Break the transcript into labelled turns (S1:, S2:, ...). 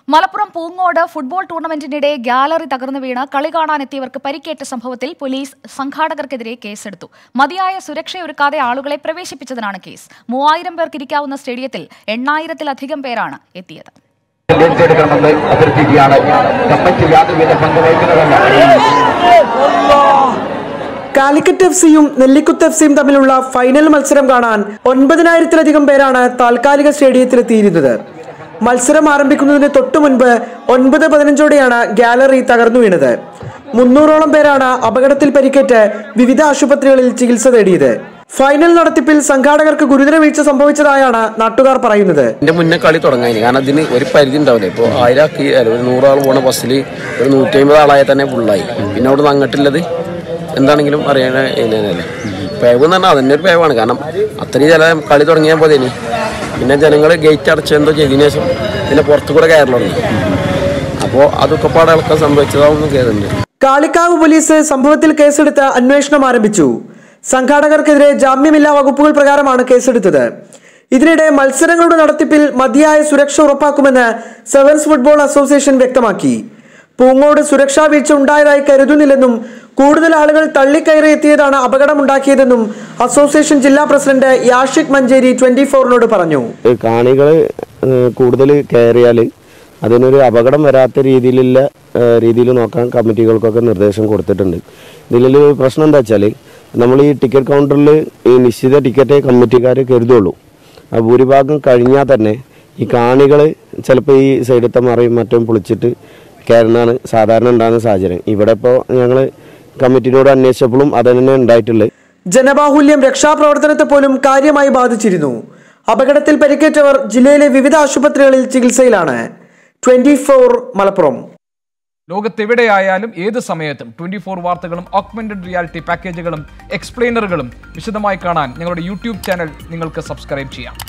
S1: Malappuram Poongode football ടൂർണമെന്റിനിടെ gallery തകർന്നു വീണ് കളി കാണാനെത്തിയവർക്ക് പരിക്കേറ്റ സംഭവത്തിൽ പോലീസ് സംഘാടകർക്കെതിരെ കേസെടുത്തു മതിയായ സുരക്ഷയൊരുക്കാതെ ആളുകളെ പ്രവേശിപ്പിച്ചതിനാണ് കേസ് മൂവായിരം പേർക്ക് ഇരിക്കാവുന്ന സ്റ്റേഡിയത്തിൽ എണ്ണായിരത്തിലധികം പേരാണ് എത്തിയത്
S2: ഏറ്റെടുക്കണമെന്ന് അഭ്യർത്ഥിക്കുകയാണ് കമ്മിറ്റി യാതൊരുവിധ പങ്കുവഹിക്കുന്നതല്ല
S3: കാലിക്കറ്റ് എഫ് സിയും നെല്ലിക്കുത്ത് എഫ് സിയും തമ്മിലുള്ള ഫൈനൽ മത്സരം കാണാൻ ഒൻപതിനായിരത്തിലധികം പേരാണ് താൽക്കാലിക സ്റ്റേഡിയത്തിലെത്തിയിരുന്നത് മത്സരം ആരംഭിക്കുന്നതിന് തൊട്ടു മുൻപ് ഒൻപത് പതിനഞ്ചോടെയാണ് ഗാലറി തകർന്നു വീണത് മുന്നൂറോളം പേരാണ് അപകടത്തിൽ പരിക്കേറ്റ് വിവിധ ആശുപത്രികളിൽ ചികിത്സ തേടിയത് ഫൈനൽ നടത്തിപ്പിൽ സംഘാടകർക്ക് ഗുരുതര വീഴ്ച സംഭവിച്ചതായാണ് നാട്ടുകാർ പറയുന്നത്
S4: ഇതിന്റെ മുന്നേ കളി തുടങ്ങാനി കാരണം അതിന് ഒരു പരിധി ഉണ്ടാവില്ല ഇപ്പോൾ ആയിരം ആക്കി അല്ല, ഒരു നൂറാൾ പോണ ബസ്സിൽ ഒരു നൂറ്റി അമ്പത് ആളായാൽ തന്നെ ഫുള്ളായി പിന്നെ അവിടെ നിന്ന് അങ്ങോട്ടുള്ളത് എന്താണെങ്കിലും അറിയാനല്ലേ പേവ് എന്ന് പറഞ്ഞാൽ അതന്നെ ഒരു പേവാണ് കാരണം അത്രയും ചില കളി തുടങ്ങിയാൽ പോതേനി പിന്നെ ജനങ്ങൾ ഗേറ്റ് അടച്ച് എന്തോ ചെയ്തതിനു ശേഷം പിന്നെ പുറത്തു കൂടെ കയറലുണ്ട് അപ്പോൾ അതൊക്കെ പാടെ ഇളക്കം സംഭവിച്ചതാവുന്നു കേൾക്കുന്നുണ്ട്
S3: കാളിക്കാവ് പോലീസ് സംഭവത്തിൽ കേസെടുത്ത് അന്വേഷണം ആരംഭിച്ചു സംഘാടകർക്കെതിരെ ജാമ്യമില്ലാ വകുപ്പുകൾ പ്രകാരമാണ് കേസെടുത്തത് ഇതിനിടെ മത്സരങ്ങളുടെ നടത്തിപ്പിൽ മതിയായ സുരക്ഷ ഉറപ്പാക്കുമെന്ന് സെവൻസ് ഫുട്ബോൾ അസോസിയേഷൻ വ്യക്തമാക്കി പൂങ്ങോട് സുരക്ഷാ വീഴ്ച ഉണ്ടായതായി കരുതുന്നില്ലെന്നും കൂടുതൽ ആളുകൾ തള്ളിക്കയറി എത്തിയതാണ് അപകടമുണ്ടാക്കിയതെന്നും അസോസിയേഷൻ ജില്ലാ പ്രസിഡന്റ് യാഷിക് മഞ്ചേരി ട്വന്റി ഫോറിനോട് പറഞ്ഞു
S5: കാണികൾ കൂടുതൽ കയറിയാൽ അതിനൊരു അപകടം വരാത്ത രീതിയിലുള്ള രീതിയിൽ നോക്കാൻ കമ്മിറ്റികൾക്കൊക്കെ നിർദ്ദേശം കൊടുത്തിട്ടുണ്ട് ഇതിൽ പ്രശ്നം എന്താ വെച്ചാൽ നമ്മൾ ഈ ടിക്കറ്റ് കൗണ്ടറിൽ ഈ നിശ്ചിത ടിക്കറ്റേ കമ്മിറ്റിക്കാർ കരുതുള്ളൂ ആ ഭൂരിഭാഗം കഴിഞ്ഞാൽ തന്നെ ഈ കാണികൾ ചിലപ്പോൾ ഈ സൈഡത്തെ മറയും മറ്റും പൊളിച്ചിട്ട് കയറുന്നതാണ് സാധാരണ ഉണ്ടാകുന്ന സാഹചര്യം ഇവിടെ ഇപ്പോൾ ഞങ്ങൾ കമ്മിറ്റിനോട് അന്വേഷിച്ചപ്പോഴും അത് തന്നെ ഉണ്ടായിട്ടുള്ളത്
S3: ജനബാഹുല്യം രക്ഷാപ്രവർത്തനത്തെ പോലും കാര്യമായി ബാധിച്ചിരുന്നു അപകടത്തിൽ പരിക്കേറ്റവർ ജില്ലയിലെ വിവിധ ആശുപത്രികളിൽ ചികിത്സയിലാണ് ട്വന്റി മലപ്പുറം
S6: ലോകത്തെവിടെയായാലും ഏത് സമയത്തും ട്വന്റി ഫോർ വാർത്തകളും ഓഗ്മെന്റഡ് റിയാലിറ്റി പാക്കേജുകളും എക്സ്പ്ലെയിനറുകളും വിശദമായി കാണാൻ ഞങ്ങളുടെ യൂട്യൂബ് ചാനൽ നിങ്ങൾക്ക് സബ്സ്ക്രൈബ് ചെയ്യാം